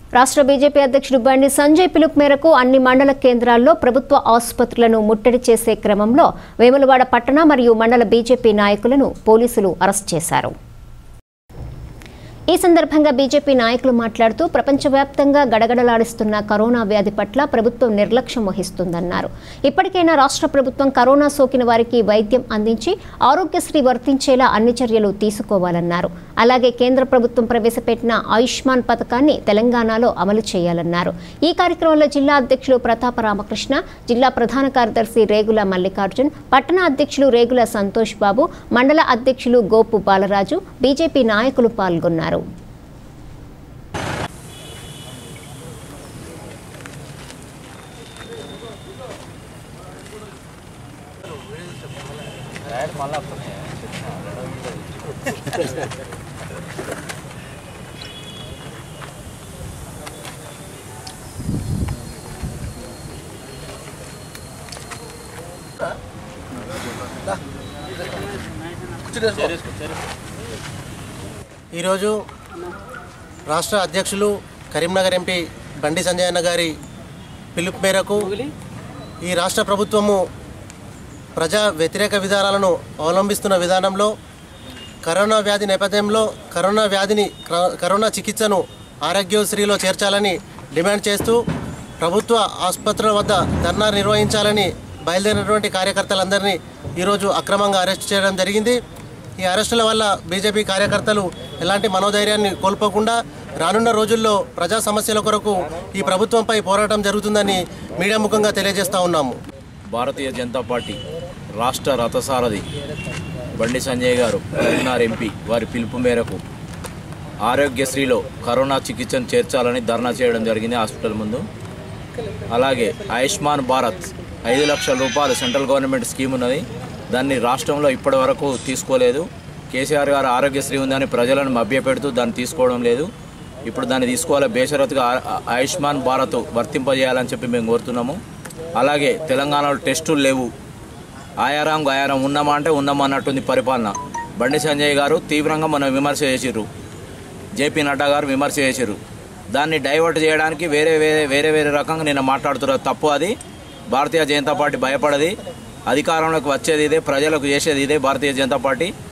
రాష్ట్ర బీజేపీ అధ్యక్షుడు బండి సంజయ్ పిలుపు మేరకు అన్ని మండల కేంద్రాల్లో ప్రభుత్వ ఆసుపత్రులను ముట్టడి చేసే క్రమంలో వేములవాడ పట్టణ మరియు మండల బీజేపీ నాయకులను పోలీసులు అరెస్ట్ చేశారు ఈ సందర్భంగా బీజేపీ నాయకులు మాట్లాడుతూ ప్రపంచవ్యాప్తంగా గడగడలాడిస్తున్న కరోనా వ్యాధి పట్ల ప్రభుత్వం నిర్లక్ష్యం వహిస్తుందన్నారు ఇప్పటికైనా రాష్ట్ర ప్రభుత్వం కరోనా సోకిన వారికి వైద్యం అందించి ఆరోగ్యశ్రీ వర్తించేలా అన్ని చర్యలు తీసుకోవాలన్నారు అలాగే కేంద్ర ప్రభుత్వం ప్రవేశపెట్టిన ఆయుష్మాన్ పథకాన్ని తెలంగాణలో అమలు చేయాలన్నారు ఈ కార్యక్రమంలో జిల్లా అధ్యక్షులు ప్రతాప రామకృష్ణ జిల్లా ప్రధాన కార్యదర్శి రేగుల మల్లికార్జున్ పట్టణ అధ్యక్షులు రేగుల సంతోష్ బాబు మండల అధ్యక్షులు గోపు బాలరాజు బీజేపీ నాయకులు పాల్గొన్నారు ఈరోజు రాష్ట్ర అధ్యక్షులు కరీంనగర్ ఎంపీ బండి సంజయ్ అన్న గారి పిలుపు మేరకు ఈ రాష్ట్ర ప్రభుత్వము ప్రజా వ్యతిరేక విధానాలను అవలంబిస్తున్న విధానంలో కరోనా వ్యాధి నేపథ్యంలో కరోనా వ్యాధిని క్ర- కరోనా చికిత్సను ఆరోగ్యశ్రీలో చేర్చాలని డిమాండ్ చేస్తూ ప్రభుత్వ ఆసుపత్రుల వద్ద ధర్నా నిర్వహించాలని బయలుదేరినటువంటి కార్యకర్తలందరినీ ఈరోజు అక్రమంగా అరెస్ట్ చేయడం జరిగింది ఈ అరెస్టుల వల్ల బీజేపీ కార్యకర్తలు ఎలాంటి మనోధైర్యాన్ని కోల్పోకుండా రానున్న రోజుల్లో ప్రజా సమస్యల కొరకు ఈ ప్రభుత్వంపై పోరాటం జరుగుతుందని మీడియా ముఖంగా తెలియజేస్తా ఉన్నాము భారతీయ జనతా పార్టీ రాష్ట్ర రథసారథి బండి సంజయ్ గారు కరీంనగర్ ఎంపీ వారి పిలుపు మేరకు ఆరోగ్యశ్రీలో కరోనా చికిత్సను చేర్చాలని ధర్నా చేయడం జరిగింది హాస్పిటల్ ముందు అలాగే ఆయుష్మాన్ భారత్ ఐదు లక్షల రూపాయలు సెంట్రల్ గవర్నమెంట్ స్కీమ్ ఉన్నది దాన్ని రాష్ట్రంలో ఇప్పటి వరకు తీసుకోలేదు కేసీఆర్ గారు ఆరోగ్యశ్రీ ఉందని ప్రజలను మభ్యపెడుతూ దాన్ని తీసుకోవడం లేదు ఇప్పుడు దాన్ని తీసుకోవాలి బేషరతుగా ఆ- ఆయుష్మాన్ భారత్ వర్తింపజేయాలని చెప్పి మేము కోరుతున్నాము అలాగే తెలంగాణలో టెస్టులు లేవు ఆయారాం గాయారం ఉన్నామా అంటే ఉన్నామా అన్నట్టుంది పరిపాలన బండి సంజయ్ గారు తీవ్రంగా మనం విమర్శ చేసిర్రు జేపీ నడ్డా గారు విమర్శ చేసిర్రు దాన్ని డైవర్ట్ చేయడానికి వేరే వేరే వేరే వేరే రకంగా నిన్న మాట్లాడుతున్నారు తప్పు అది భారతీయ జనతా పార్టీ భయపడది అధికారంలోకి వచ్చేది ఇదే ప్రజలకు చేసేది ఇదే భారతీయ జనతా పార్టీ